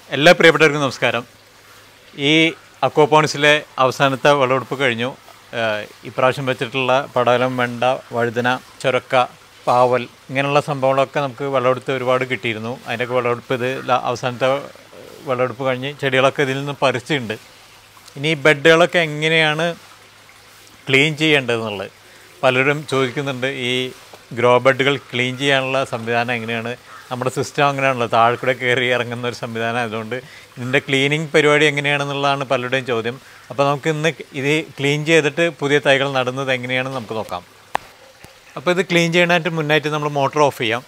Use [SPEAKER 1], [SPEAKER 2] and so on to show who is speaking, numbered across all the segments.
[SPEAKER 1] എല്ലാ പ്രിയപ്പെട്ടവർക്കും നമസ്കാരം ഈ അക്വാപോണിക്സിലെ അവസാനത്തെ വിളവെടുപ്പ് കഴിഞ്ഞു ഏഹ് ഇപ്രാവശ്യം വെച്ചിട്ടുള്ള പടവലം വെണ്ട വഴുതന ചുരക്ക പാവൽ ഇങ്ങനെയുള്ള സംഭവങ്ങളൊക്കെ നമുക്ക് വിളവെടുത്ത് ഒരുപാട് കിട്ടിയിരുന്നു അതിൻ്റെയൊക്കെ വിളവെടുപ്പ് ഇത് ല- അവസാനത്തെ വിളവെടുപ്പ് കഴിഞ്ഞ് ചെടികളൊക്കെ ഇതിൽ നിന്ന് പറിച്ചിട്ടുണ്ട് ഇനി ഈ ബെഡുകളൊക്കെ എങ്ങനെയാണ് ക്ലീൻ ചെയ്യേണ്ടതെന്നുള്ളത് പലരും ചോദിക്കുന്നുണ്ട് ഈ ഗ്രോ ബെഡുകൾ ക്ലീൻ ചെയ്യാനുള്ള സംവിധാനം എങ്ങനെയാണ് നമ്മുടെ സിസ്റ്റം അങ്ങനെയാണല്ലോ താഴെ കൂടെ കയറി ഇറങ്ങുന്ന ഒരു സംവിധാനം ആയതുകൊണ്ട് ഇതിൻ്റെ ക്ലീനിങ് പരിപാടി എങ്ങനെയാണെന്നുള്ളതാണ് പലരുടെയും ചോദ്യം അപ്പോൾ നമുക്ക് ഇന്ന് ഇത് ക്ലീൻ ചെയ്തിട്ട് പുതിയ തൈകൾ നടുന്നത് എങ്ങനെയാണെന്ന് നമുക്ക് നോക്കാം അപ്പോൾ ഇത് ക്ലീൻ ചെയ്യാനായിട്ട് മുന്നായിട്ട് നമ്മൾ മോട്ടോർ ഓഫ് ചെയ്യാം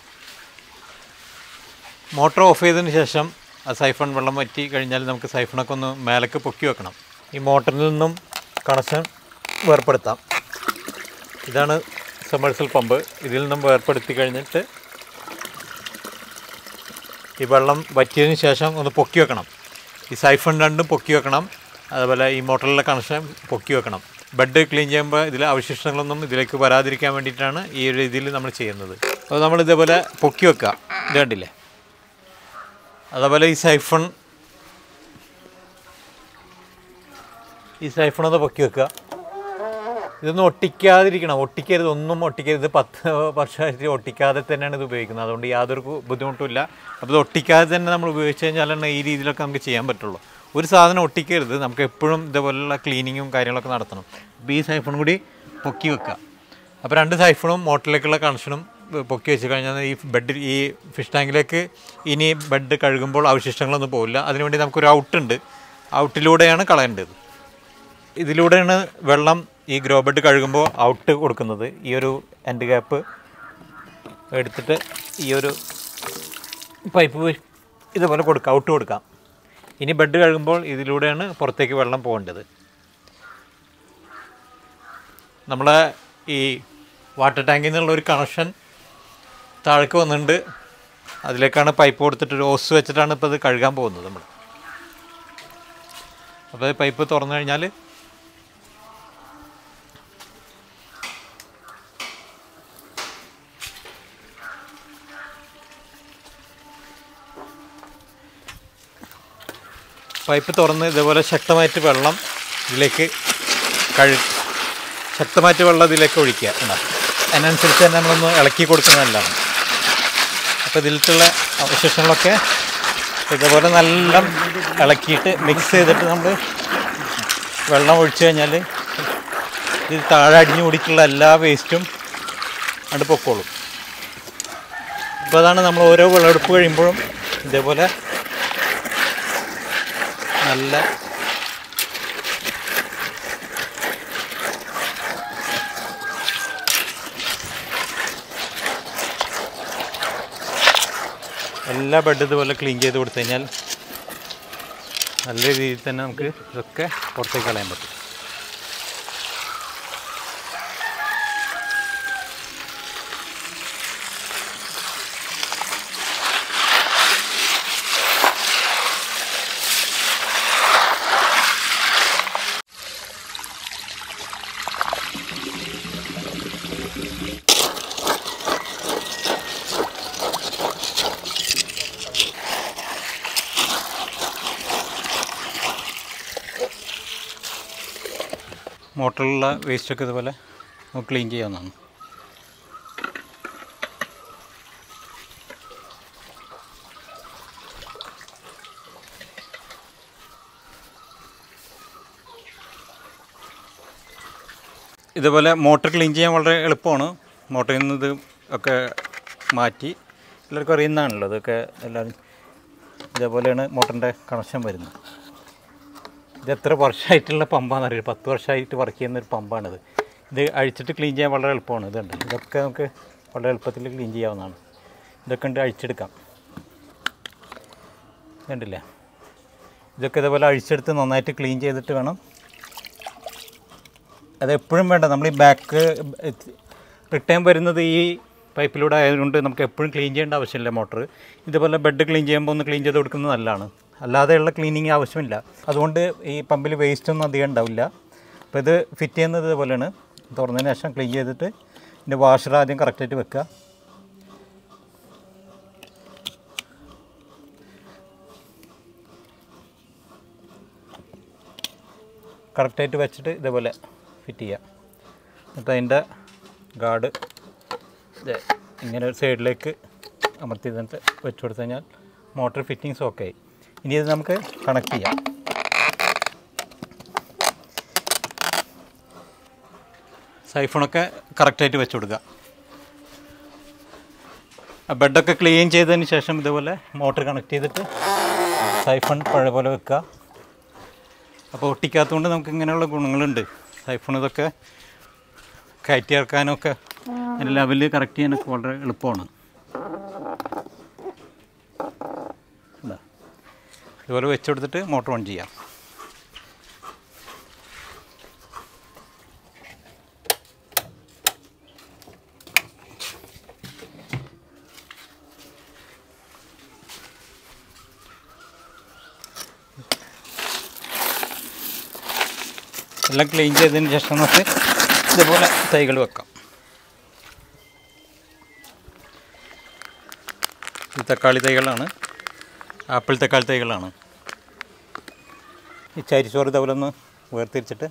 [SPEAKER 1] മോട്ടോർ ഓഫ് ചെയ്തതിന് ശേഷം ആ സൈഫൺ വെള്ളം വറ്റി കഴിഞ്ഞാൽ നമുക്ക് സൈഫണൊക്കെ ഒന്ന് മേലേക്ക് പൊക്കി വെക്കണം ഈ മോട്ടറിൽ നിന്നും കണക്ഷൻ വേർപ്പെടുത്താം ഇതാണ് സമ്മേഴ്സൽ പമ്പ് ഇതിൽ നിന്നും വേർപ്പെടുത്തി കഴിഞ്ഞിട്ട് ഈ വെള്ളം വറ്റിയതിന് ശേഷം ഒന്ന് പൊക്കി വെക്കണം ഈ സൈഫൺ രണ്ടും പൊക്കി വെക്കണം അതുപോലെ ഈ മോട്ടറിലെ കണക്ഷൻ പൊക്കി വെക്കണം ബെഡ് ക്ലീൻ ചെയ്യുമ്പോൾ ഇതിലെ അവശിഷ്ടങ്ങളൊന്നും ഇതിലേക്ക് വരാതിരിക്കാൻ വേണ്ടിയിട്ടാണ് ഈ ഒരു രീതിയിൽ നമ്മൾ ചെയ്യുന്നത് അപ്പോൾ നമ്മൾ ഇതേപോലെ പൊക്കി വെക്കുക ഇത് കണ്ടില്ലേ അതേപോലെ ഈ സൈഫൺ ഈ സൈഫൺ ഒന്ന് പൊക്കി വെക്കുക ഇതൊന്നും ഒട്ടിക്കാതിരിക്കണം ഒട്ടിക്കരുത് ഒന്നും ഒട്ടിക്കരുത് പത്ത് വർഷമായിട്ട് ഒട്ടിക്കാതെ തന്നെയാണ് ഇത് ഉപയോഗിക്കുന്നത് അതുകൊണ്ട് യാതൊരു കു- ബുദ്ധിമുട്ടുമില്ല അപ്പോൾ ഇത് ഒട്ടിക്കാതെ തന്നെ നമ്മൾ ഉപയോഗിച്ച് കഴിഞ്ഞാലാണ് ഈ രീതിയിലൊക്കെ നമുക്ക് ചെയ്യാൻ പറ്റുള്ളൂ ഒരു സാധനം ഒട്ടിക്കരുത് നമുക്ക് എപ്പോഴും ഇതേപോലുള്ള ക്ലീനിങ്ങും കാര്യങ്ങളൊക്കെ നടത്തണം അപ്പോൾ ഈ സൈഫൺ കൂടി പൊക്കി വെക്കുക അപ്പോൾ രണ്ട് സൈഫണും മോട്ടറിലേക്കുള്ള കണക്ഷനും പൊക്കി വെച്ച് കഴിഞ്ഞാൽ ഈ ബെഡ് ഈ ഫിഷ് ടാങ്കിലേക്ക് ഇനി ബെഡ് കഴുകുമ്പോൾ അവശിഷ്ടങ്ങളൊന്നും പോകില്ല അതിനുവേണ്ടി നമുക്കൊരു ഔട്ടുണ്ട് ഔട്ടിലൂടെയാണ് കളയേണ്ടത് ഇതിലൂടെയാണ് വെള്ളം ഈ ഗ്രോ ബെഡ് കഴുകുമ്പോൾ ഔട്ട് കൊടുക്കുന്നത് ഈ ഒരു എൻഡ് ഗ്യാപ്പ് എടുത്തിട്ട് ഈ ഒരു പൈപ്പ് ഇതുപോലെ കൊടുക്കാം ഔട്ട് കൊടുക്കാം ഇനി ബെഡ് കഴുകുമ്പോൾ ഇതിലൂടെയാണ് പുറത്തേക്ക് വെള്ളം പോകേണ്ടത് നമ്മളെ ഈ വാട്ടർ ടാങ്കിൽ നിന്നുള്ള ഒരു കണക്ഷൻ താഴേക്ക് വന്നിട്ടുണ്ട് അതിലേക്കാണ് പൈപ്പ് കൊടുത്തിട്ട് ഒരു ഓസ് വെച്ചിട്ടാണ് ഇപ്പോൾ ഇത് കഴുകാൻ പോകുന്നത് നമ്മൾ അപ്പോൾ ഈ പൈപ്പ് തുറന്നു കഴിഞ്ഞാൽ പൈപ്പ് തുറന്ന് ഇതേപോലെ ശക്തമായിട്ട് വെള്ളം ഇതിലേക്ക് കഴു ശക്തമായിട്ട് വെള്ളം ഇതിലേക്ക് ഒഴിക്കുക എന്നാ അതിനനുസരിച്ച് തന്നെ നമ്മളൊന്ന് ഇളക്കി കൊടുക്കുന്നതല്ലാണ് അപ്പോൾ ഇതിലുള്ള അവശിഷ്ടങ്ങളൊക്കെ ഇതേപോലെ നല്ല ഇളക്കിയിട്ട് മിക്സ് ചെയ്തിട്ട് നമ്മൾ വെള്ളം ഒഴിച്ചു കഴിഞ്ഞാൽ ഇത് താഴെ അടിഞ്ഞു കൂടിയിട്ടുള്ള എല്ലാ വേസ്റ്റും അത് പൊക്കോളും അപ്പോൾ അതാണ് നമ്മൾ ഓരോ വിളവെടുപ്പ് കഴിയുമ്പോഴും ഇതേപോലെ നല്ല എല്ലാ ബെഡ് ഇതുപോലെ ക്ലീൻ ചെയ്ത് കൊടുത്തു കഴിഞ്ഞാൽ നല്ല രീതിയിൽ തന്നെ നമുക്ക് ഇതൊക്കെ പുറത്തേക്ക് കളയാൻ പറ്റും മോട്ടറിലുള്ള വേസ്റ്റൊക്കെ ഇതുപോലെ നമുക്ക് ക്ലീൻ ചെയ്യാവുന്നതാണ് ഇതുപോലെ മോട്ടർ ക്ലീൻ ചെയ്യാൻ വളരെ എളുപ്പമാണ് മോട്ടറിൽ നിന്ന് ഇത് ഒക്കെ മാറ്റി എല്ലാവർക്കും അറിയുന്നതാണല്ലോ ഇതൊക്കെ എല്ലാവരും ഇതേപോലെയാണ് മോട്ടറിൻ്റെ കണക്ഷൻ വരുന്നത് ഇത് എത്ര വർഷമായിട്ടുള്ള പമ്പാണെന്ന് അറിയില്ല പത്ത് വർഷമായിട്ട് വർക്ക് ചെയ്യുന്ന ഒരു പമ്പാണിത് ഇത് അഴിച്ചിട്ട് ക്ലീൻ ചെയ്യാൻ വളരെ എളുപ്പമാണ് ഇതുണ്ട് ഇതൊക്കെ നമുക്ക് വളരെ എളുപ്പത്തിൽ ക്ലീൻ ചെയ്യാവുന്നതാണ് ഇതൊക്കെ ഉണ്ട് അഴിച്ചെടുക്കാം കണ്ടില്ലേ ഇതൊക്കെ ഇതേപോലെ അഴിച്ചെടുത്ത് നന്നായിട്ട് ക്ലീൻ ചെയ്തിട്ട് വേണം അത് എപ്പോഴും വേണ്ട നമ്മൾ ഈ ബാക്ക് റിട്ടേൺ വരുന്നത് ഈ പൈപ്പിലൂടെ ആയതുകൊണ്ട് നമുക്ക് എപ്പോഴും ക്ലീൻ ചെയ്യേണ്ട ആവശ്യമില്ല മോട്ടർ ഇതുപോലെ ബെഡ് ക്ലീൻ ചെയ്യുമ്പോൾ ഒന്ന് ക്ലീൻ ചെയ്ത് കൊടുക്കുന്നത് നല്ലതാണ് അല്ലാതെയുള്ള ക്ലീനിങ് ആവശ്യമില്ല അതുകൊണ്ട് ഈ പമ്പിൽ വേസ്റ്റ് ഒന്നും അധികം ഉണ്ടാവില്ല അപ്പോൾ ഇത് ഫിറ്റ് ചെയ്യുന്നത് ഇതുപോലെയാണ് തുറന്നതിന് ശേഷം ക്ലീൻ ചെയ്തിട്ട് ഇതിൻ്റെ വാഷർ ആദ്യം കറക്റ്റായിട്ട് വെക്കുക കറക്റ്റായിട്ട് വെച്ചിട്ട് ഇതേപോലെ ഫിറ്റ് ചെയ്യാം എന്നിട്ട് അതിൻ്റെ ഗാർഡ് ഇത് ഇങ്ങനെ ഒരു സൈഡിലേക്ക് അമർത്തി തന്നിട്ട് വെച്ച് കൊടുത്തു കഴിഞ്ഞാൽ മോട്ടർ ഫിറ്റിങ്സ് ഓക്കെ ആയി ഇനി ഇത് നമുക്ക് കണക്ട് ചെയ്യാം സൈഫോണൊക്കെ കറക്റ്റായിട്ട് വെച്ച് കൊടുക്കുക ആ ബെഡൊക്കെ ക്ലീൻ ചെയ്തതിന് ശേഷം ഇതേപോലെ മോട്ടർ കണക്ട് ചെയ്തിട്ട് സൈഫൺ പഴയ പോലെ വെക്കുക അപ്പോൾ ഒട്ടിക്കാത്തതുകൊണ്ട് നമുക്ക് ഇങ്ങനെയുള്ള ഗുണങ്ങളുണ്ട് സൈഫോൺ ഇതൊക്കെ കയറ്റി ഇറക്കാനൊക്കെ അതിൻ്റെ ലെവല് കറക്റ്റ് ചെയ്യാനൊക്കെ വളരെ എളുപ്പമാണ് ഇതാ. ഇതുപോലെ വെച്ച് കൊടുത്തിട്ട് മോട്ടർ ഓൺ ചെയ്യാം എല്ലാം ക്ലീൻ ചെയ്തതിന് ശേഷം നമുക്ക് ഇതുപോലെ തൈകൾ വെക്കാം ഈ തക്കാളി തൈകളാണ് ആപ്പിൾ തക്കാളി തൈകളാണ് ഈ ചരിച്ചോറ് ഇതുപോലെ ഒന്ന് വേർതിരിച്ചിട്ട്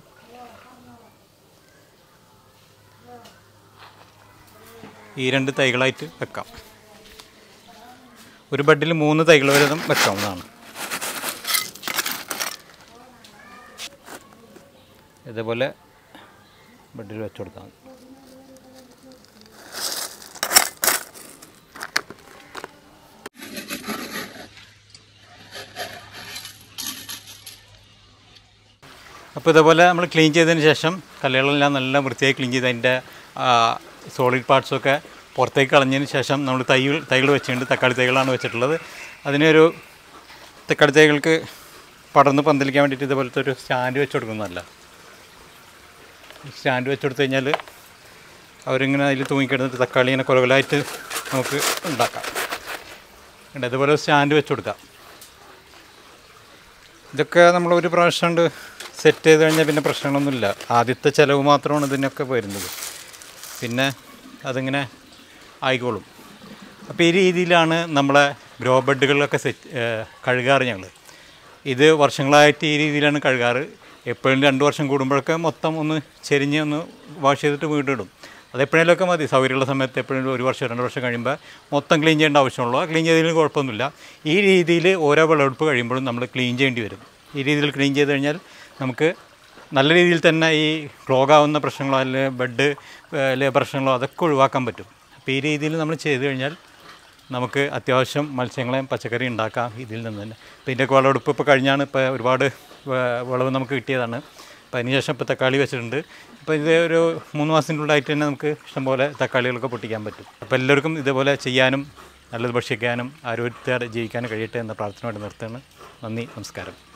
[SPEAKER 1] ഈ രണ്ട് തൈകളായിട്ട് വെക്കാം ഒരു ബെഡിൽ മൂന്ന് തൈകൾ വരെ വെക്കാവുന്നതാണ് ഇതേപോലെ ബെഡിൽ വെച്ച് കൊടുത്താൽ മതി അപ്പോൾ ഇതേപോലെ നമ്മൾ ക്ലീൻ ചെയ്തതിന് ശേഷം കല്ലുകളെല്ലാം നല്ല വൃത്തിയായി ക്ലീൻ ചെയ്ത് അതിൻ്റെ സോളിഡ് പാർട്സൊക്കെ പുറത്തേക്ക് കളഞ്ഞതിന് ശേഷം നമ്മൾ തൈകൾ തൈകൾ വെച്ചിട്ടുണ്ട് തക്കാളി തൈകളാണ് വെച്ചിട്ടുള്ളത് അതിനൊരു തക്കാളി തൈകൾക്ക് പടർന്ന് പന്തലിക്കാൻ വേണ്ടിയിട്ട് ഇതുപോലത്തെ ഒരു സ്റ്റാൻഡ് വെച്ച് കൊടുക്കുന്നതല്ല സ്റ്റാൻഡ് വെച്ച് കൊടുത്തു കഴിഞ്ഞാൽ അവരിങ്ങനെ അതിൽ തൂങ്ങിക്കിടന്നിട്ട് തക്കാളി ഇങ്ങനെ കുലകുലായിട്ട് നമുക്ക് ഉണ്ടാക്കാം ഉണ്ട് ഇതുപോലെ സ്റ്റാൻഡ് വെച്ച് കൊടുക്കാം ഇതൊക്കെ നമ്മൾ ഒരു പ്രാവശ്യം കൊണ്ട് സെറ്റ് ചെയ്ത് കഴിഞ്ഞാൽ പിന്നെ പ്രശ്നങ്ങളൊന്നുമില്ല ആദ്യത്തെ ചിലവ് മാത്രമാണ് ഇതിനൊക്കെ വരുന്നത് പിന്നെ അതിങ്ങനെ ആയിക്കോളും അപ്പോൾ ഈ രീതിയിലാണ് നമ്മളെ ഗ്രോ ബെഡുകളിലൊക്കെ സെറ്റ് കഴുകാറ് ഞങ്ങൾ ഇത് വർഷങ്ങളായിട്ട് ഈ രീതിയിലാണ് കഴുകാറ് എപ്പോഴും രണ്ട് വർഷം കൂടുമ്പോഴൊക്കെ മൊത്തം ഒന്ന് ചെരിഞ്ഞ് ഒന്ന് വാഷ് ചെയ്തിട്ട് വീട്ടിടും അത് എപ്പോഴേലൊക്കെ മതി സൗകര്യമുള്ള സമയത്ത് എപ്പോഴും ഒരു വർഷം രണ്ട് വർഷം കഴിയുമ്പോൾ മൊത്തം ക്ലീൻ ചെയ്യേണ്ട ആവശ്യമുള്ളൂ ആ ക്ലീൻ ചെയ്തതിന് കുഴപ്പമൊന്നുമില്ല ഈ രീതിയിൽ ഓരോ വിളവെടുപ്പ് കഴിയുമ്പോഴും നമ്മൾ ക്ലീൻ ചെയ്യേണ്ടി വരും ഈ രീതിയിൽ ക്ലീൻ ചെയ്ത് കഴിഞ്ഞാൽ നമുക്ക് നല്ല രീതിയിൽ തന്നെ ഈ ക്ലോഗാവുന്ന പ്രശ്നങ്ങളോ അല്ലെങ്കിൽ ബെഡ് അല്ലെ പ്രശ്നങ്ങളോ അതൊക്കെ ഒഴിവാക്കാൻ പറ്റും അപ്പോൾ ഈ രീതിയിൽ നമ്മൾ ചെയ്ത് കഴിഞ്ഞാൽ നമുക്ക് അത്യാവശ്യം മത്സ്യങ്ങളെയും പച്ചക്കറി ഉണ്ടാക്കാം ഇതിൽ നിന്ന് തന്നെ അപ്പോൾ ഇതിൻ്റെയൊക്കെ വിളവെടുപ്പ് ഇപ്പോൾ കഴിഞ്ഞാണ് ഇപ്പോൾ ഒരുപാട് വ- വിളവ് നമുക്ക് കിട്ടിയതാണ് അപ്പോൾ അതിനുശേഷം ഇപ്പോൾ തക്കാളി വെച്ചിട്ടുണ്ട് അപ്പോൾ ഇത് ഒരു മൂന്ന് മാസത്തിനുള്ളിലായിട്ട് തന്നെ നമുക്ക് ഇഷ്ടംപോലെ തക്കാളികളൊക്കെ പൊട്ടിക്കാൻ പറ്റും അപ്പോൾ എല്ലാവർക്കും ഇതേപോലെ ചെയ്യാനും നല്ലത് ഭക്ഷിക്കാനും ആരോഗ്യത്തോടെ ജീവിക്കാനും കഴിയട്ടെ എന്ന പ്രാർത്ഥനയോടെ നിർത്തുന്നു നന്ദി നമസ്കാരം